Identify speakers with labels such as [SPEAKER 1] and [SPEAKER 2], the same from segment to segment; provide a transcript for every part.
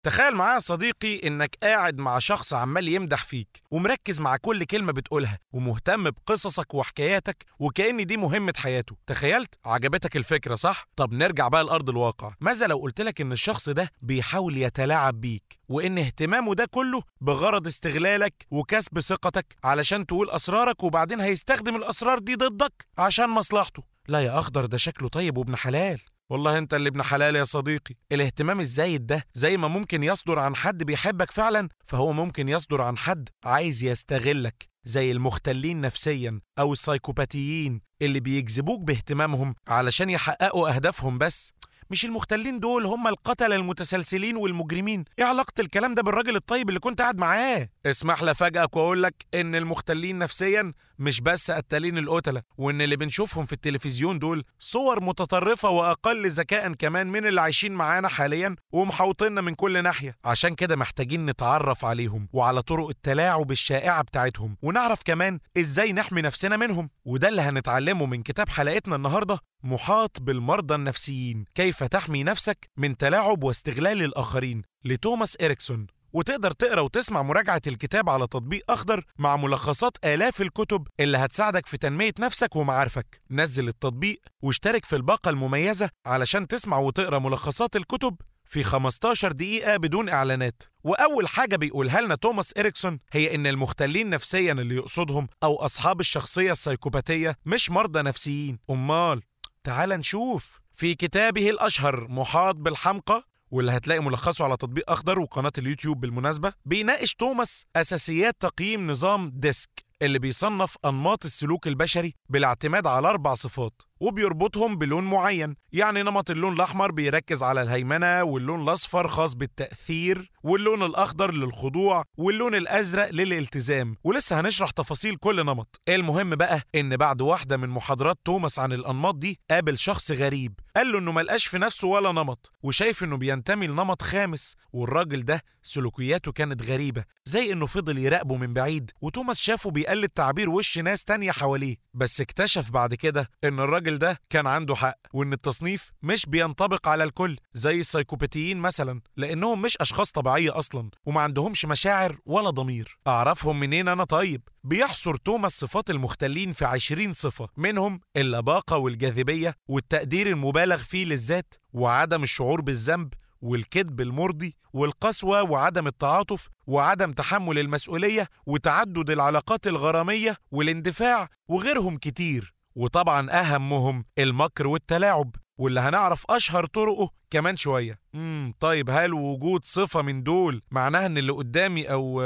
[SPEAKER 1] تخيل معايا يا صديقي انك قاعد مع شخص عمال يمدح فيك ومركز مع كل كلمة بتقولها ومهتم بقصصك وحكاياتك وكأن دي مهمة حياته تخيلت عجبتك الفكرة صح طب نرجع بقى لأرض الواقع ماذا لو قلت لك ان الشخص ده بيحاول يتلاعب بيك وان اهتمامه ده كله بغرض استغلالك وكسب ثقتك علشان تقول اسرارك وبعدين هيستخدم الاسرار دي ضدك عشان مصلحته لا يا اخضر ده شكله طيب وابن حلال والله انت اللي ابن حلال يا صديقي الاهتمام الزايد ده زي ما ممكن يصدر عن حد بيحبك فعلا فهو ممكن يصدر عن حد عايز يستغلك زي المختلين نفسيا او السايكوباتيين اللي بيجذبوك باهتمامهم علشان يحققوا اهدافهم بس مش المختلين دول هم القتلة المتسلسلين والمجرمين ايه علاقة الكلام ده بالراجل الطيب اللي كنت قاعد معاه اسمح لي افاجئك واقول لك ان المختلين نفسيا مش بس قتالين القتلة وان اللي بنشوفهم في التلفزيون دول صور متطرفة واقل ذكاء كمان من اللي عايشين معانا حاليا ومحوطيننا من كل ناحية عشان كده محتاجين نتعرف عليهم وعلى طرق التلاعب الشائعة بتاعتهم ونعرف كمان ازاي نحمي نفسنا منهم وده اللي هنتعلمه من كتاب حلقتنا النهارده محاط بالمرضى النفسيين كيف تحمي نفسك من تلاعب واستغلال الآخرين لتوماس إريكسون وتقدر تقرا وتسمع مراجعة الكتاب على تطبيق أخضر مع ملخصات آلاف الكتب اللي هتساعدك في تنمية نفسك ومعارفك نزل التطبيق واشترك في الباقة المميزة علشان تسمع وتقرا ملخصات الكتب في 15 دقيقة بدون إعلانات وأول حاجة بيقولها لنا توماس إريكسون هي إن المختلين نفسيا اللي يقصدهم أو أصحاب الشخصية السيكوباتية مش مرضى نفسيين أمال تعال نشوف في كتابه الأشهر محاط بالحمقى واللي هتلاقي ملخصه على تطبيق أخضر وقناة اليوتيوب بالمناسبة بيناقش توماس أساسيات تقييم نظام ديسك اللي بيصنف أنماط السلوك البشري بالاعتماد على أربع صفات وبيربطهم بلون معين يعني نمط اللون الأحمر بيركز على الهيمنة واللون الأصفر خاص بالتأثير واللون الأخضر للخضوع واللون الأزرق للالتزام ولسه هنشرح تفاصيل كل نمط المهم بقى إن بعد واحدة من محاضرات توماس عن الأنماط دي قابل شخص غريب قال له إنه ملقاش في نفسه ولا نمط وشايف إنه بينتمي لنمط خامس والراجل ده سلوكياته كانت غريبة زي إنه فضل يراقبه من بعيد وتوماس شافه بيقلد تعبير وش ناس تانية حواليه بس اكتشف بعد كده إن الراجل ده كان عنده حق وإن التصنيف مش بينطبق على الكل زي السايكوباتيين مثلا لأنهم مش أشخاص طبيعية أصلا وما عندهمش مشاعر ولا ضمير أعرفهم منين أنا طيب بيحصر توماس صفات المختلين في 20 صفة منهم اللباقة والجاذبية والتقدير المبالغ فيه للذات وعدم الشعور بالذنب والكذب المرضي والقسوة وعدم التعاطف وعدم تحمل المسؤولية وتعدد العلاقات الغرامية والاندفاع وغيرهم كتير وطبعا أهمهم المكر والتلاعب واللي هنعرف أشهر طرقه كمان شوية امم طيب هل وجود صفة من دول معناها ان اللي قدامي او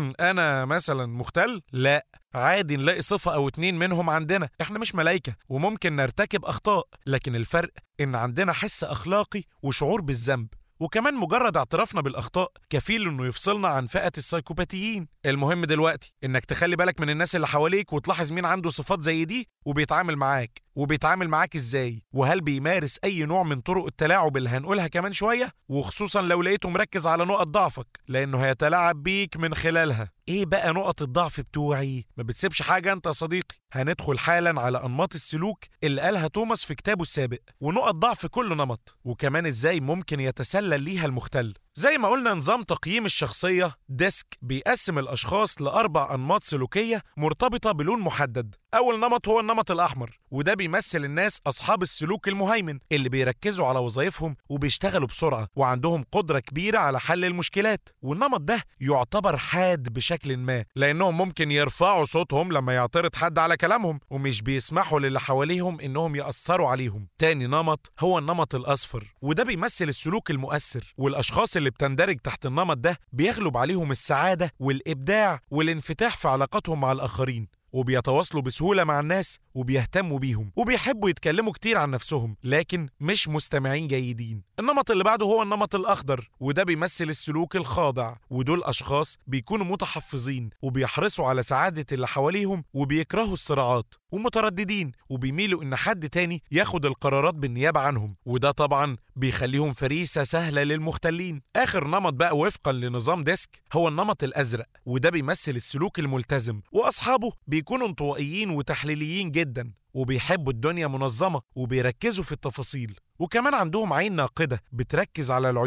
[SPEAKER 1] انا مثلا مختل؟ لا عادي نلاقي صفة او اتنين منهم عندنا احنا مش ملايكة وممكن نرتكب اخطاء لكن الفرق ان عندنا حس اخلاقي وشعور بالذنب وكمان مجرد اعترافنا بالاخطاء كفيل انه يفصلنا عن فئه السايكوباتيين المهم دلوقتي انك تخلي بالك من الناس اللي حواليك وتلاحظ مين عنده صفات زي دي وبيتعامل معاك وبيتعامل معاك ازاي وهل بيمارس اي نوع من طرق التلاعب اللي هنقولها كمان شويه وخصوصا لو لقيته مركز على نقط ضعفك لانه هيتلاعب بيك من خلالها ايه بقى نقط الضعف بتوعي ما بتسيبش حاجه انت يا صديقي هندخل حالا على انماط السلوك اللي قالها توماس في كتابه السابق ونقط ضعف كل نمط وكمان ازاي ممكن يتسلل ليها المختل زي ما قلنا نظام تقييم الشخصية ديسك بيقسم الأشخاص لأربع أنماط سلوكية مرتبطة بلون محدد أول نمط هو النمط الأحمر وده بيمثل الناس أصحاب السلوك المهيمن اللي بيركزوا على وظائفهم وبيشتغلوا بسرعة وعندهم قدرة كبيرة على حل المشكلات والنمط ده يعتبر حاد بشكل ما لأنهم ممكن يرفعوا صوتهم لما يعترض حد على كلامهم ومش بيسمحوا للي حواليهم إنهم يأثروا عليهم تاني نمط هو النمط الأصفر وده بيمثل السلوك المؤثر والأشخاص اللي بتندرج تحت النمط ده بيغلب عليهم السعادة والإبداع والانفتاح في علاقاتهم مع الآخرين وبيتواصلوا بسهولة مع الناس وبيهتموا بيهم وبيحبوا يتكلموا كتير عن نفسهم لكن مش مستمعين جيدين النمط اللي بعده هو النمط الأخضر وده بيمثل السلوك الخاضع ودول أشخاص بيكونوا متحفظين وبيحرصوا على سعادة اللي حواليهم وبيكرهوا الصراعات ومترددين وبيميلوا إن حد تاني ياخد القرارات بالنيابة عنهم وده طبعا بيخليهم فريسة سهلة للمختلين آخر نمط بقى وفقا لنظام ديسك هو النمط الأزرق وده بيمثل السلوك الملتزم وأصحابه بيكونوا انطوائيين وتحليليين جدا وبيحبوا الدنيا منظمة وبيركزوا في التفاصيل وكمان عندهم عين ناقدة بتركز على العيوب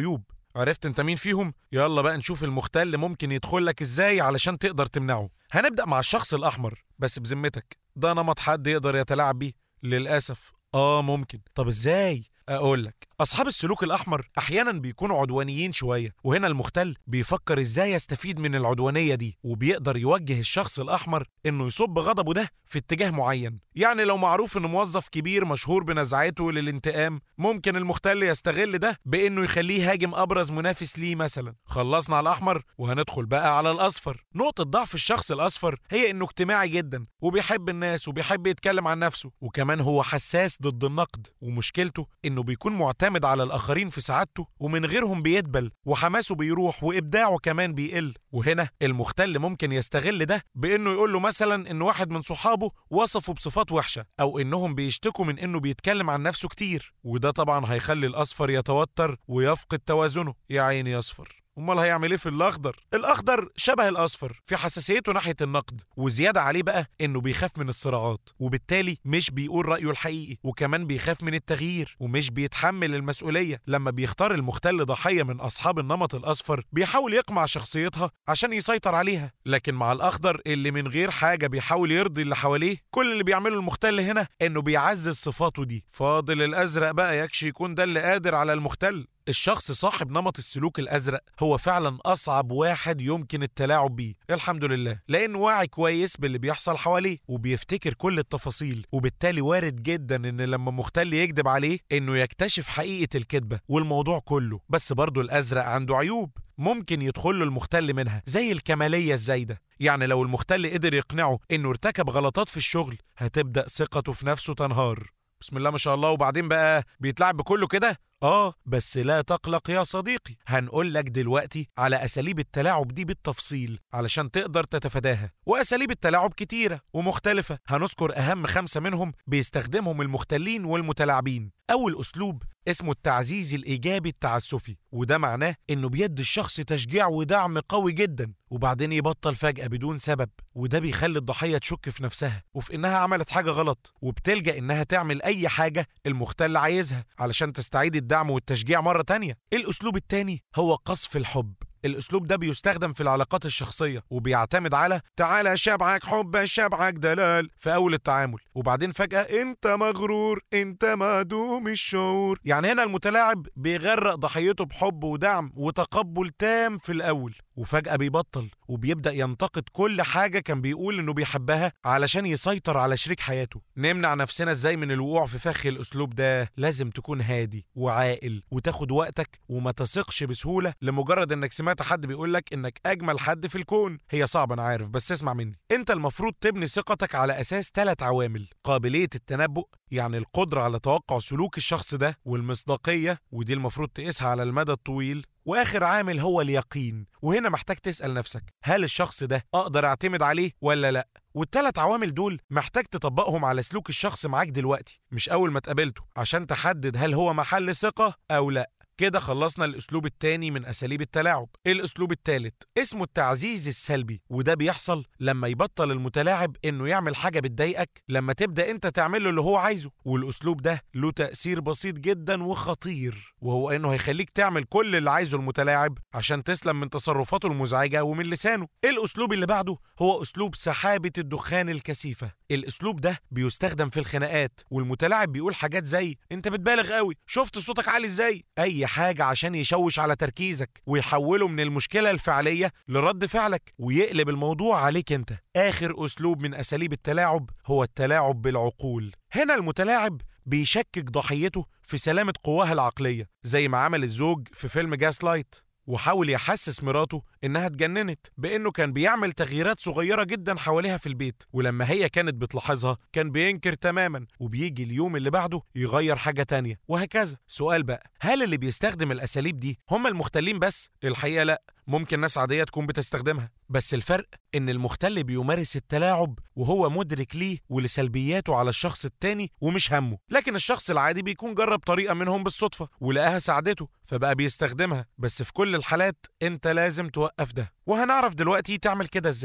[SPEAKER 1] عرفت انت مين فيهم يلا بقى نشوف المختل ممكن يدخل لك ازاي علشان تقدر تمنعه هنبدأ مع الشخص الأحمر بس بذمتك ده نمط حد يقدر يتلاعب بيه للأسف آه ممكن طب ازاي أقول لك أصحاب السلوك الأحمر أحيانا بيكونوا عدوانيين شوية وهنا المختل بيفكر إزاي يستفيد من العدوانية دي وبيقدر يوجه الشخص الأحمر إنه يصب غضبه ده في اتجاه معين يعني لو معروف إن موظف كبير مشهور بنزعته للانتقام ممكن المختل يستغل ده بإنه يخليه يهاجم أبرز منافس ليه مثلا خلصنا على الأحمر وهندخل بقى على الأصفر نقطة ضعف الشخص الأصفر هي إنه اجتماعي جدا وبيحب الناس وبيحب يتكلم عن نفسه وكمان هو حساس ضد النقد ومشكلته إنه بيكون معتمد معتمد على الآخرين في سعادته ومن غيرهم بيدبل وحماسه بيروح وإبداعه كمان بيقل وهنا المختل ممكن يستغل ده بإنه يقول له مثلا إن واحد من صحابه وصفه بصفات وحشة أو إنهم بيشتكوا من إنه بيتكلم عن نفسه كتير وده طبعا هيخلي الأصفر يتوتر ويفقد توازنه يا عيني يصفر امال هيعمل ايه في الاخضر الاخضر شبه الاصفر في حساسيته ناحيه النقد وزياده عليه بقى انه بيخاف من الصراعات وبالتالي مش بيقول رايه الحقيقي وكمان بيخاف من التغيير ومش بيتحمل المسؤوليه لما بيختار المختل ضحيه من اصحاب النمط الاصفر بيحاول يقمع شخصيتها عشان يسيطر عليها لكن مع الاخضر اللي من غير حاجه بيحاول يرضي اللي حواليه كل اللي بيعمله المختل هنا انه بيعزز صفاته دي فاضل الازرق بقى يكشي يكون ده اللي قادر على المختل الشخص صاحب نمط السلوك الازرق هو فعلا اصعب واحد يمكن التلاعب بيه الحمد لله لانه واعي كويس باللي بيحصل حواليه وبيفتكر كل التفاصيل وبالتالي وارد جدا ان لما مختل يكذب عليه انه يكتشف حقيقه الكذبه والموضوع كله بس برضه الازرق عنده عيوب ممكن يدخل له المختل منها زي الكماليه الزايده يعني لو المختل قدر يقنعه انه ارتكب غلطات في الشغل هتبدا ثقته في نفسه تنهار بسم الله ما شاء الله وبعدين بقى بيتلعب بكله كده آه بس لا تقلق يا صديقي هنقول لك دلوقتي على أساليب التلاعب دي بالتفصيل علشان تقدر تتفاداها وأساليب التلاعب كتيرة ومختلفة هنذكر أهم خمسة منهم بيستخدمهم المختلين والمتلاعبين أول أسلوب اسمه التعزيز الإيجابي التعسفي وده معناه إنه بيدي الشخص تشجيع ودعم قوي جدا وبعدين يبطل فجأة بدون سبب وده بيخلي الضحية تشك في نفسها وفي إنها عملت حاجة غلط وبتلجأ إنها تعمل أي حاجة المختل عايزها علشان تستعيد الدعم والتشجيع مرة تانية الأسلوب التاني هو قصف الحب الاسلوب ده بيستخدم في العلاقات الشخصيه وبيعتمد على تعالى شبعك حب شبعك دلال في اول التعامل وبعدين فجاه انت مغرور انت معدوم الشعور يعني هنا المتلاعب بيغرق ضحيته بحب ودعم وتقبل تام في الاول وفجأة بيبطل وبيبدأ ينتقد كل حاجة كان بيقول إنه بيحبها علشان يسيطر على شريك حياته نمنع نفسنا إزاي من الوقوع في فخ الأسلوب ده لازم تكون هادي وعاقل وتاخد وقتك وما تثقش بسهولة لمجرد إنك سمعت حد بيقول لك إنك أجمل حد في الكون هي صعبة أنا عارف بس اسمع مني أنت المفروض تبني ثقتك على أساس ثلاث عوامل قابلية التنبؤ يعني القدرة على توقع سلوك الشخص ده والمصداقية ودي المفروض تقيسها على المدى الطويل واخر عامل هو اليقين وهنا محتاج تسال نفسك هل الشخص ده اقدر اعتمد عليه ولا لا والتلات عوامل دول محتاج تطبقهم على سلوك الشخص معاك دلوقتي مش اول ما تقابلته عشان تحدد هل هو محل ثقه او لا كده خلصنا الاسلوب التاني من اساليب التلاعب الاسلوب التالت اسمه التعزيز السلبي وده بيحصل لما يبطل المتلاعب انه يعمل حاجه بتضايقك لما تبدا انت تعمل له اللي هو عايزه والاسلوب ده له تاثير بسيط جدا وخطير وهو انه هيخليك تعمل كل اللي عايزه المتلاعب عشان تسلم من تصرفاته المزعجه ومن لسانه الاسلوب اللي بعده هو اسلوب سحابه الدخان الكثيفه الاسلوب ده بيستخدم في الخناقات والمتلاعب بيقول حاجات زي انت بتبالغ قوي شفت صوتك عالي ازاي اي حاجه عشان يشوش على تركيزك ويحوله من المشكله الفعليه لرد فعلك ويقلب الموضوع عليك انت اخر اسلوب من اساليب التلاعب هو التلاعب بالعقول هنا المتلاعب بيشكك ضحيته في سلامة قواها العقلية زي ما عمل الزوج في فيلم جاس لايت وحاول يحسس مراته إنها اتجننت بإنه كان بيعمل تغييرات صغيرة جدا حواليها في البيت ولما هي كانت بتلاحظها كان بينكر تماما وبيجي اليوم اللي بعده يغير حاجة تانية وهكذا سؤال بقى هل اللي بيستخدم الأساليب دي هم المختلين بس؟ الحقيقة لأ ممكن ناس عادية تكون بتستخدمها بس الفرق إن المختل بيمارس التلاعب وهو مدرك ليه ولسلبياته على الشخص التاني ومش همه لكن الشخص العادي بيكون جرب طريقة منهم بالصدفة ولقاها ساعدته فبقى بيستخدمها بس في كل الحالات انت لازم توقف ده وهنعرف دلوقتي تعمل كده ازاي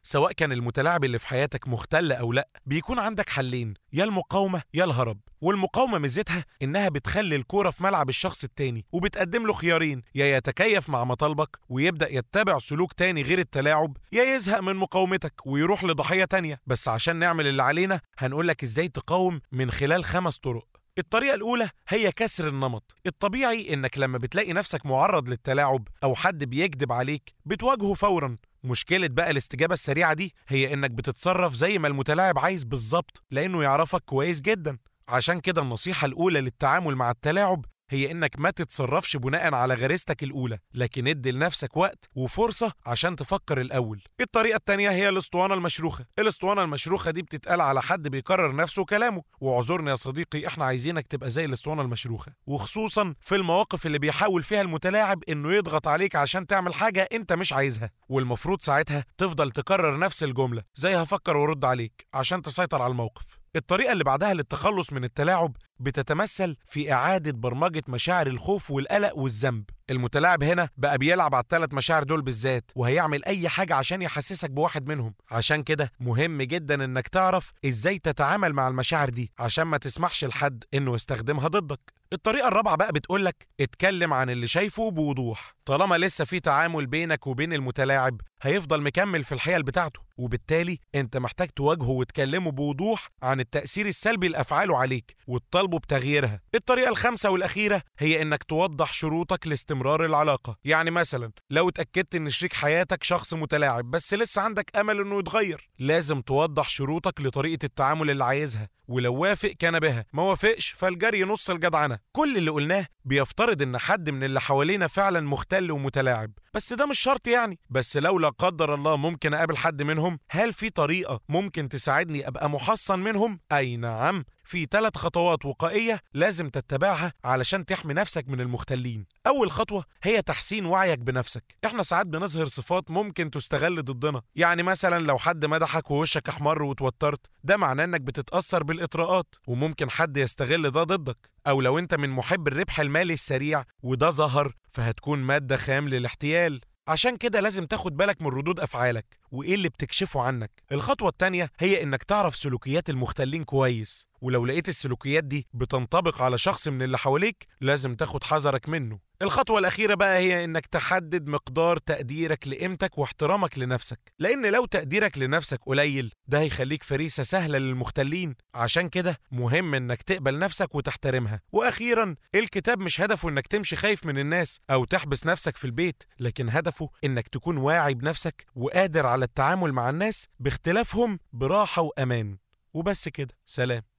[SPEAKER 1] سواء كان المتلاعب اللي في حياتك مختل أو لأ بيكون عندك حلين يا المقاومة يا الهرب والمقاومة ميزتها إنها بتخلي الكورة في ملعب الشخص التاني وبتقدم له خيارين يا يتكيف مع مطالبك ويبدأ يتبع سلوك تاني غير التلاعب يا يزهق من مقاومتك ويروح لضحية تانية بس عشان نعمل اللي علينا هنقولك إزاي تقاوم من خلال خمس طرق الطريقة الأولى هي كسر النمط الطبيعي إنك لما بتلاقي نفسك معرض للتلاعب أو حد بيكذب عليك بتواجهه فورا مشكلة بقى الاستجابة السريعة دي هي إنك بتتصرف زي ما المتلاعب عايز بالظبط لأنه يعرفك كويس جدا عشان كده النصيحة الأولى للتعامل مع التلاعب هي انك ما تتصرفش بناء على غريزتك الاولى لكن ادي لنفسك وقت وفرصه عشان تفكر الاول الطريقه التانية هي الاسطوانه المشروخه الاسطوانه المشروخه دي بتتقال على حد بيكرر نفسه كلامه واعذرني يا صديقي احنا عايزينك تبقى زي الاسطوانه المشروخه وخصوصا في المواقف اللي بيحاول فيها المتلاعب انه يضغط عليك عشان تعمل حاجه انت مش عايزها والمفروض ساعتها تفضل تكرر نفس الجمله زي هفكر وارد عليك عشان تسيطر على الموقف الطريقة اللي بعدها للتخلص من التلاعب بتتمثل في إعادة برمجة مشاعر الخوف والقلق والذنب المتلاعب هنا بقى بيلعب على الثلاث مشاعر دول بالذات وهيعمل أي حاجة عشان يحسسك بواحد منهم عشان كده مهم جدا إنك تعرف إزاي تتعامل مع المشاعر دي عشان ما تسمحش لحد إنه يستخدمها ضدك الطريقة الرابعة بقى بتقولك اتكلم عن اللي شايفه بوضوح طالما لسه في تعامل بينك وبين المتلاعب هيفضل مكمل في الحيل بتاعته وبالتالي انت محتاج تواجهه وتكلمه بوضوح عن التأثير السلبي لأفعاله عليك وتطالبه بتغييرها الطريقة الخامسة والأخيرة هي انك توضح شروطك لاستمرار العلاقة يعني مثلا لو اتأكدت ان شريك حياتك شخص متلاعب بس لسه عندك أمل انه يتغير لازم توضح شروطك لطريقة التعامل اللي عايزها ولو وافق كان بها ما وافقش فالجري نص الجدعنة كل اللي قلناه بيفترض ان حد من اللي حوالينا فعلا مختل ومتلاعب بس ده مش شرط يعني بس لو لا قدر الله ممكن اقابل حد منهم هل في طريقة ممكن تساعدني ابقى محصن منهم اي نعم في ثلاث خطوات وقائية لازم تتبعها علشان تحمي نفسك من المختلين أول خطوة هي تحسين وعيك بنفسك إحنا ساعات بنظهر صفات ممكن تستغل ضدنا يعني مثلا لو حد مدحك ووشك أحمر وتوترت ده معناه إنك بتتأثر بالإطراءات وممكن حد يستغل ده ضدك أو لو أنت من محب الربح المالي السريع وده ظهر فهتكون مادة خام للاحتيال عشان كده لازم تاخد بالك من ردود أفعالك وإيه اللي بتكشفه عنك الخطوة التانية هي إنك تعرف سلوكيات المختلين كويس ولو لقيت السلوكيات دي بتنطبق على شخص من اللي حواليك لازم تاخد حذرك منه الخطوة الأخيرة بقى هي إنك تحدد مقدار تقديرك لقيمتك واحترامك لنفسك لأن لو تقديرك لنفسك قليل ده هيخليك فريسة سهلة للمختلين عشان كده مهم إنك تقبل نفسك وتحترمها وأخيرا الكتاب مش هدفه إنك تمشي خايف من الناس أو تحبس نفسك في البيت لكن هدفه إنك تكون واعي بنفسك وقادر على التعامل مع الناس باختلافهم براحة وأمان وبس كده سلام